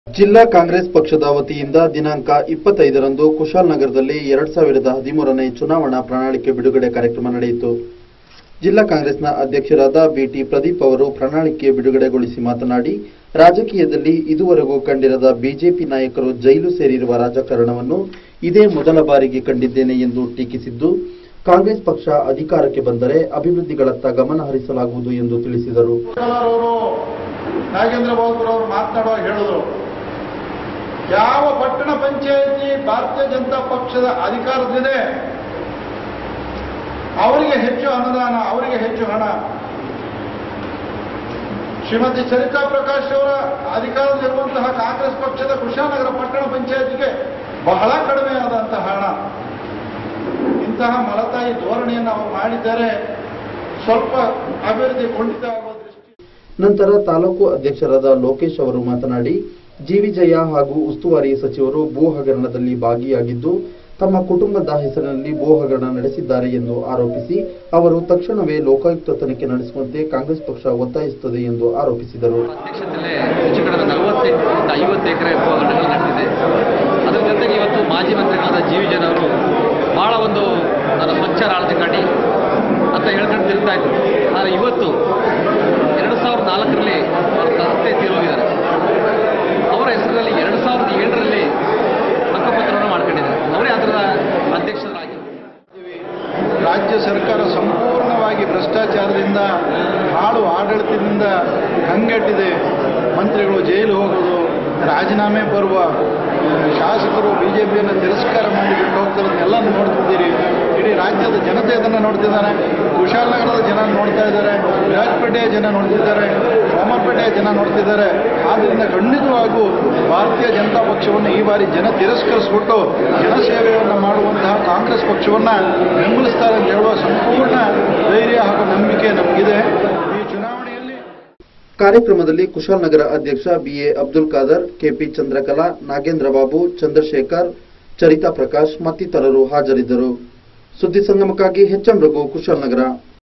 ಜಿಲ್ಲಾ ಕಾಂಗ್ರೆಸ್ ಪಕ್ಷದ ವತಿಯಿಂದ ದಿನಾಂಕ ಇಪ್ಪತ್ತೈದರಂದು ಕುಶಾಲನಗರದಲ್ಲಿ ಎರಡ್ ಸಾವಿರದ ಹದಿಮೂರನೇ ಚುನಾವಣಾ ಪ್ರಣಾಳಿಕೆ ಬಿಡುಗಡೆ ಕಾರ್ಯಕ್ರಮ ನಡೆಯಿತು ಜಿಲ್ಲಾ ಕಾಂಗ್ರೆಸ್ನ ಅಧ್ಯಕ್ಷರಾದ ಬಿಟಿ ಪ್ರದೀಪ್ ಅವರು ಪ್ರಣಾಳಿಕೆ ಬಿಡುಗಡೆಗೊಳಿಸಿ ಮಾತನಾಡಿ ರಾಜಕೀಯದಲ್ಲಿ ಇದುವರೆಗೂ ಕಂಡಿರದ ಬಿಜೆಪಿ ನಾಯಕರು ಜೈಲು ಸೇರಿರುವ ರಾಜಕಾರಣವನ್ನು ಇದೇ ಮೊದಲ ಬಾರಿಗೆ ಕಂಡಿದ್ದೇನೆ ಎಂದು ಟೀಕಿಸಿದ್ದು ಕಾಂಗ್ರೆಸ್ ಪಕ್ಷ ಅಧಿಕಾರಕ್ಕೆ ಬಂದರೆ ಅಭಿವೃದ್ಧಿಗಳತ್ತ ಗಮನ ಹರಿಸಲಾಗುವುದು ಎಂದು ತಿಳಿಸಿದರು ಅವರು ನಾಗೇಂದ್ರ ಬಾಬು ಅವರು ಮಾತನಾಡುವಾಗ ಹೇಳಿದ್ರು ಯಾವ ಪಟ್ಟಣ ಪಂಚಾಯತಿ ಭಾರತೀಯ ಜನತಾ ಪಕ್ಷದ ಅಧಿಕಾರದಲ್ಲಿದೆ ಅವರಿಗೆ ಹೆಚ್ಚು ಅನುದಾನ ಅವರಿಗೆ ಹೆಚ್ಚು ಹಣ ಶ್ರೀಮತಿ ಸರಿತಾ ಪ್ರಕಾಶ್ ಅವರ ಅಧಿಕಾರದಲ್ಲಿರುವಂತಹ ಕಾಂಗ್ರೆಸ್ ಪಕ್ಷದ ಕುಶಾನಗರ ಪಟ್ಟಣ ಪಂಚಾಯತಿಗೆ ಬಹಳ ಕಡಿಮೆ ಆದಂತಹ ಹಣ ಇಂತಹ ಮಲತಾಯಿ ಧೋರಣೆಯನ್ನು ಅವರು ಮಾಡಿದ್ದಾರೆ ಸ್ವಲ್ಪ ಅಭಿವೃದ್ಧಿ ಖಂಡಿತ ಆಗುವ ದೃಷ್ಟಿ ನಂತರ ತಾಲೂಕು ಅಧ್ಯಕ್ಷರಾದ ಲೋಕೇಶ್ ಅವರು ಮಾತನಾಡಿ ಜೀವಿಜಯ ಹಾಗೂ ಉಸ್ತುವಾರಿ ಸಚಿವರು ಭೂ ಹಗರಣದಲ್ಲಿ ಭಾಗಿಯಾಗಿದ್ದು ತಮ್ಮ ಕುಟುಂಬದ ಹೆಸರಿನಲ್ಲಿ ಭೂ ಹಗರಣ ನಡೆಸಿದ್ದಾರೆ ಎಂದು ಆರೋಪಿಸಿ ಅವರು ತಕ್ಷಣವೇ ಲೋಕಾಯುಕ್ತ ತನಿಖೆ ನಡೆಸುವಂತೆ ಕಾಂಗ್ರೆಸ್ ಪಕ್ಷ ಒತ್ತಾಯಿಸುತ್ತದೆ ಎಂದು ಆರೋಪಿಸಿದರು ಅಧ್ಯಕ್ಷತೆಯಲ್ಲೇ ಹೆಚ್ಚು ಕಡಿಮೆ ನಲವತ್ತೈದರಿಂದ ಐವತ್ತು ಎಕರೆ ಹಗರಣಗಳು ನಡೆದಿದೆ ಅದರ ಜೊತೆಗೆ ಇವತ್ತು ಮಾಜಿ ಮಂತ್ರಿಗಳಾದ ಜಿ ವಿ ಜನವರು ಭಾಳ ಒಂದು ನನ್ನ ಸ್ವಚ್ಛ ರಾಜಕಾರಣಿ ಅಂತ ಹೇಳ್ಕೊಂಡು ತಿರುಗ್ತಾ ಇದ್ರು ಆದರೆ ಇವತ್ತು ಎರಡು ಸಾವಿರದ ನಾಲ್ಕರಲ್ಲಿ ಅವರ ತಂದೆ ತೀರೋಗಿದ್ದಾರೆ ಅವರ ಹೆಸರಿನಲ್ಲಿ ಎರಡು ಸಾವಿರದ ಏಳರಲ್ಲಿ ಹಕ್ಕುಪತ್ರವನ್ನು ಮಾಡ್ಕೊಂಡಿದ್ದಾರೆ ಅವರೇ ಅದರ ಅಧ್ಯಕ್ಷರಾಗಿ ರಾಜ್ಯ ಸರ್ಕಾರ ಸಂಪೂರ್ಣವಾಗಿ ಭ್ರಷ್ಟಾಚಾರದಿಂದ ಹಾಳು ಆಡಳಿತದಿಂದ ಕಂಗೆಟ್ಟಿದೆ ಮಂತ್ರಿಗಳು ಜೈಲು ಹೋಗೋದು ರಾಜೀನಾಮೆ ಬರುವ ಆ, ಶಾಸಕರು ಬಿಜೆಪಿಯನ್ನು ತಿರಸ್ಕಾರ ಮಾಡಿ ಬಿಟ್ಟು ಹೋಗ್ತಿರೋದನ್ನೆಲ್ಲ ನೋಡ್ತಿದ್ದೀರಿ ಇಡೀ ರಾಜ್ಯದ ಜನತೆ ಅದನ್ನು ನೋಡ್ತಿದ್ದಾರೆ ಕುಶಾಲನಗರದ ಜನ ನೋಡ್ತಾ ಇದ್ದಾರೆ ವಿರಾಜಪೇಟೆಯ ಜನ ನೋಡ್ತಿದ್ದಾರೆ ಸೋಮಪೇಟೆಯ ಜನ ನೋಡ್ತಿದ್ದಾರೆ ಆದ್ದರಿಂದ ಖಂಡಿತವಾಗೂ ಭಾರತೀಯ ಜನತಾ ಪಕ್ಷವನ್ನು ಈ ಬಾರಿ ಜನ ತಿರಸ್ಕರಿಸ್ಬಿಟ್ಟು ಜನಸೇವೆಯನ್ನು ಮಾಡುವಂತಹ ಕಾಂಗ್ರೆಸ್ ಪಕ್ಷವನ್ನು ಬೆಂಬಲಿಸ್ತಾರೆ ಅಂತ ಹೇಳುವ ಸಂಪೂರ್ಣ ಧೈರ್ಯ ಹಾಗೂ ನಂಬಿಕೆ ನಮಗಿದೆ ಈ ಚುನಾವಣೆಯಲ್ಲಿ ಕಾರ್ಯಕ್ರಮದಲ್ಲಿ ಕುಶಾಲನಗರ ಅಧ್ಯಕ್ಷ ಬಿಎ ಅಬ್ದುಲ್ ಖಾದರ್ ಕೆಪಿ ಚಂದ್ರಕಲಾ ನಾಗೇಂದ್ರ ಬಾಬು ಚಂದ್ರಶೇಖರ್ ಚರಿತಾ ಪ್ರಕಾಶ್ ಮತ್ತಿತರರು ಹಾಜರಿದ್ದರು ಸುದ್ದಿ ಸಂಗಮಕ್ಕಾಗಿ ಎಚ್ಎಂ ರಘು ಕುಶಾಲನಗರ